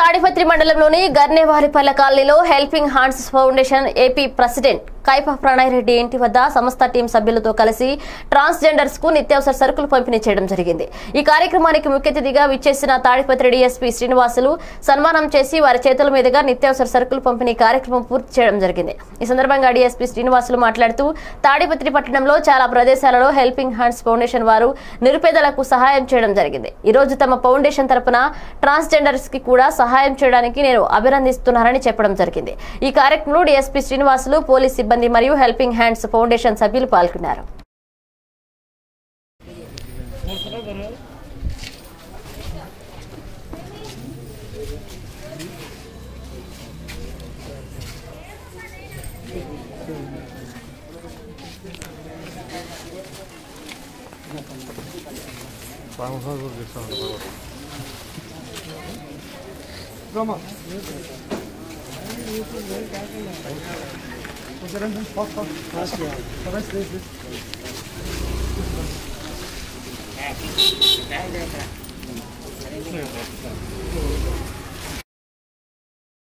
తాడిపత్రి మండలంలోని గర్నేవారిపల్లె కాలనీలో helping hands foundation AP president Kaipa Pranay Reddy ఇంటి వద్ద సంస్థ టీం సభ్యులతో కలిసి ట్రాన్స్జెండర్స్ కు నిత్యావసర సరుకులు పంపిణీ చేయడం జరిగింది ఈ కార్యక్రమానికి ముఖ్య అతిథిగా విచ్చేసిన తాడిపత్రి డీఎస్పీ శ్రీనివాసులు సన్మానం చేసి వారి చేతుల మీదుగా నిత్యావసర సరుకులు పంపిణీ కార్యక్రమం పూర్తి చేయడం జరిగింది ఈ సందర్భంగా డీఎస్పీ శ్రీనివాసులు మాట్లాడుతూ తాడిపత్రి పట్టణంలో చాలా ప్రదేశాలలో హెల్పింగ్ హ్యాండ్స్ ఫౌండేషన్ వారు నిరుపేదలకు సహాయం చేయడం జరిగింది ఈ రోజు తమ ఫౌండేషన్ తరపున ట్రాన్స్జెండర్స్ కి కూడా సహాయం చేయడానికి నేను అభినందిస్తున్నానని చెప్పడం జరిగింది ఈ కార్యక్రమంలో డీఎస్పీ శ్రీనివాసులు పోలీస్ సిబ్బంది మరియు హెల్పింగ్ హ్యాండ్స్ ఫౌండేషన్ సభ్యులు పాల్గొన్నారు